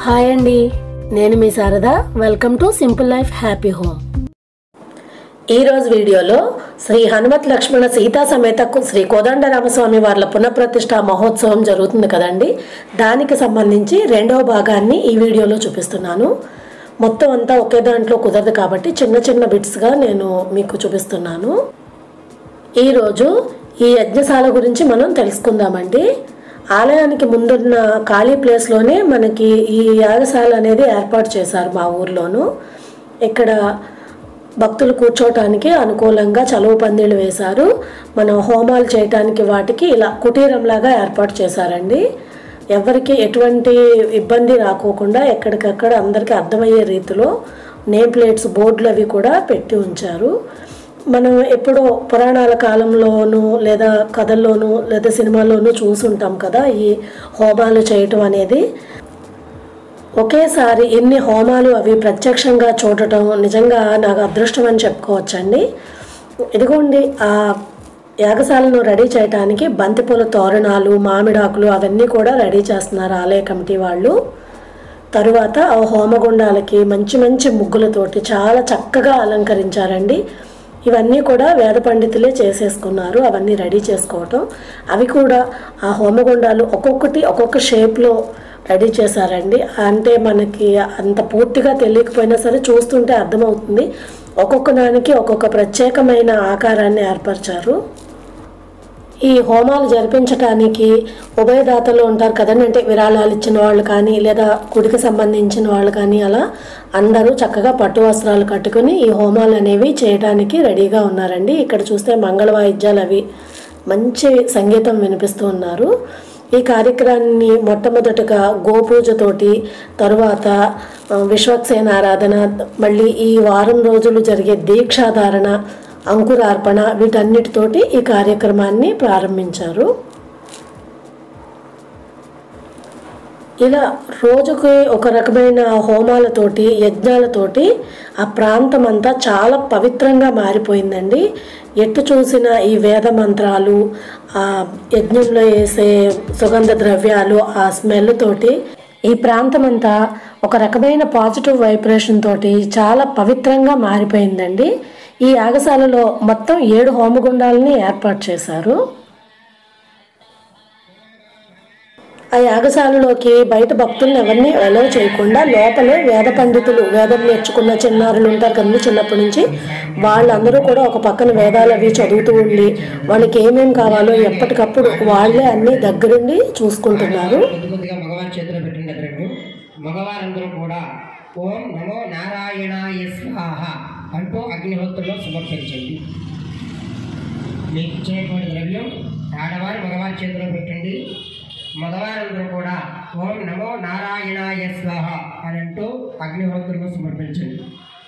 hi అండి నేను మీ Sharada welcome to simple life happy home ఈరోజు వీడియోలో శ్రీ హనుమత్ లక్ష్మణ సీతా సమేత కు- శ్రీ కోదండరామస్వామి వార్ల పునఃప్రతిష్ఠ మహోత్సవం జరుగుతుంది కదండి దానికి సంబంధించి రెండవ భాగాన్ని ఈ వీడియోలో చూపిస్తున్నాను మొత్తం అంతా ఒకే దాంట్లో కుదరదు కాబట్టి చిన్న చిన్న బిట్స్గా నేను మీకు చూపిస్తున్నాను ఈరోజు ఈ యజ్ఞశాల గురించి మనం తెలుసుకుందామండి ఆలయానికి ముందున్న ఖాళీ ప్లేస్లోనే మనకి ఈ యాగశాల అనేది ఏర్పాటు చేశారు మా ఊర్లోను ఇక్కడ భక్తులు కూర్చోటానికి అనుకూలంగా చలువ పందిళ్ళు వేశారు మనం హోమాలు చేయటానికి వాటికి ఇలా కుటీరంలాగా ఏర్పాటు చేశారండి ఎవరికి ఎటువంటి ఇబ్బంది రాకోకుండా ఎక్కడికక్కడ అందరికీ అర్థమయ్యే రీతిలో నేమ్ ప్లేట్స్ బోర్డులు అవి కూడా పెట్టి ఉంచారు మనం ఎప్పుడో పురాణాల కాలంలోనూ లేదా కథల్లోనూ లేదా సినిమాల్లోనూ చూసుంటాం కదా ఈ హోమాలు చేయటం అనేది ఒకేసారి ఇన్ని హోమాలు అవి ప్రత్యక్షంగా చూడటం నిజంగా నాకు అదృష్టం అని చెప్పుకోవచ్చండి ఇదిగోండి ఆ యాగశాలను రెడీ చేయడానికి బంతిపూల తోరణాలు మామిడాకులు అవన్నీ కూడా రెడీ చేస్తున్నారు ఆలయ కమిటీ వాళ్ళు తరువాత ఆ హోమగుండాలకి మంచి మంచి ముగ్గులతోటి చాలా చక్కగా అలంకరించారండి ఇవన్నీ కూడా వేద పండితులే చేసేసుకున్నారు అవన్నీ రెడీ చేసుకోవటం అవి కూడా ఆ హోమగుండాలు ఒక్కొక్కటి ఒక్కొక్క షేప్లో రెడీ చేశారండి అంటే మనకి అంత పూర్తిగా తెలియకపోయినా సరే చూస్తుంటే అర్థమవుతుంది ఒక్కొక్క దానికి ఒక్కొక్క ప్రత్యేకమైన ఆకారాన్ని ఏర్పరిచారు ఈ హోమాలు జరిపించటానికి ఉభయదాతలు ఉంటారు కదండి అంటే విరాళాలు ఇచ్చిన వాళ్ళు కానీ లేదా గుడికి సంబంధించిన వాళ్ళు కానీ అలా అందరూ చక్కగా పట్టు వస్త్రాలు కట్టుకుని ఈ హోమాలు అనేవి చేయడానికి రెడీగా ఉన్నారండి ఇక్కడ చూస్తే మంగళ వాయిద్యాలు అవి మంచి సంగీతం వినిపిస్తూ ఉన్నారు ఈ కార్యక్రమాన్ని మొట్టమొదటగా గోపూజతోటి తరువాత ఆ, విశ్వక్సేన ఆరాధన మళ్ళీ ఈ వారం రోజులు జరిగే దీక్షాధారణ అంకురార్పణ వీటన్నిటితోటి ఈ కార్యక్రమాన్ని ప్రారంభించారు ఇలా రోజుకి ఒక రకమైన హోమాలతోటి యజ్ఞాలతోటి ఆ ప్రాంతం అంతా చాలా పవిత్రంగా మారిపోయిందండి ఎటు చూసిన ఈ వేద మంత్రాలు ఆ యజ్ఞంలో వేసే సుగంధ ద్రవ్యాలు ఆ స్మెల్ తోటి ఈ ప్రాంతం అంతా ఒక రకమైన పాజిటివ్ వైబ్రేషన్ తోటి చాలా పవిత్రంగా మారిపోయిందండి ఈ యాగశాలలో మొత్తం ఏడు హోమగుండాలని ఏర్పాటు చేశారు ఆ యాగశాలలోకి బయట భక్తులను ఎవరిని అలౌ చేయకుండా లోపలే వేద పండితులు వేదం నేర్చుకున్న చిన్నారులు ఉంటారు కదండి చిన్నప్పటి నుంచి వాళ్ళందరూ కూడా ఒక పక్కన వేదాలు అవి చదువుతూ ఉండి వాళ్ళకి ఏమేం కావాలో ఎప్పటికప్పుడు వాళ్ళే అన్ని దగ్గరుండి చూసుకుంటున్నారు కొద్ది కొద్దిగా మగవారి చేతిలో పెట్టిన ద్రవ్యం మగవారందరూ కూడా ఓం నమో నారాయణాయ స్వాహ అంటూ అగ్నిహోత్రంలో సమర్పించండి మీకు ఇచ్చినటువంటి ద్రవ్యం ఆడవారు మగవారి చేతిలో పెట్టండి మగవారందరూ కూడా ఓం నమో నారాయణాయ స్వాహ అని అంటూ అగ్నిహోత్రంలో సమర్పించండి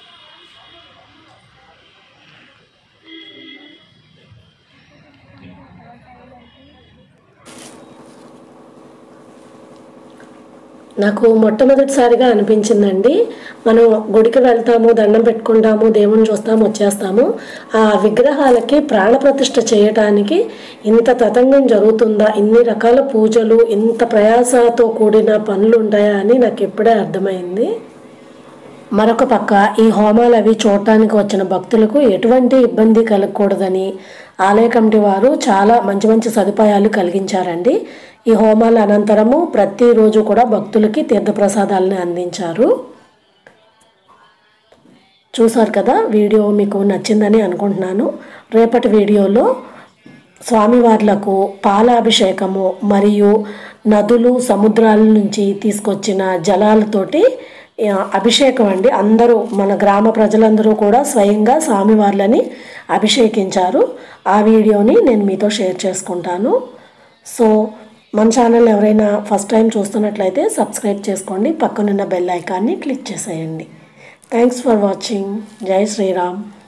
నాకు మొట్టమొదటిసారిగా అనిపించిందండి మనం గుడికి వెళ్తాము దండం పెట్టుకుంటాము దేవుని చూస్తాము వచ్చేస్తాము ఆ విగ్రహాలకి ప్రాణప్రతిష్ఠ చేయటానికి ఇంత తతంగం జరుగుతుందా ఇన్ని రకాల పూజలు ఇంత ప్రయాసతో కూడిన పనులు ఉంటాయా అని నాకు ఇప్పుడే అర్థమైంది మరొక పక్క ఈ హోమాలు అవి చూడటానికి వచ్చిన భక్తులకు ఎటువంటి ఇబ్బంది కలగకూడదని ఆలయ కమిటీ వారు చాలా మంచి మంచి సదుపాయాలు కలిగించారండి ఈ హోమాల అనంతరము ప్రతిరోజు కూడా భక్తులకి తీర్థప్రసాదాలని అందించారు చూసారు కదా వీడియో మీకు నచ్చిందని అనుకుంటున్నాను రేపటి వీడియోలో స్వామివార్లకు పాలాభిషేకము మరియు నదులు సముద్రాల నుంచి తీసుకొచ్చిన జలాలతోటి ఆ, అభిషేకం అండి అందరూ మన గ్రామ ప్రజలందరూ కూడా స్వయంగా స్వామివార్లని అభిషేకించారు ఆ వీడియోని నేను మీతో షేర్ చేసుకుంటాను సో మన ఛానల్ ఎవరైనా ఫస్ట్ టైం చూస్తున్నట్లయితే సబ్స్క్రైబ్ చేసుకోండి పక్కనున్న బెల్ ఐకాన్ని క్లిక్ చేసేయండి థ్యాంక్స్ ఫర్ వాచింగ్ జై శ్రీరామ్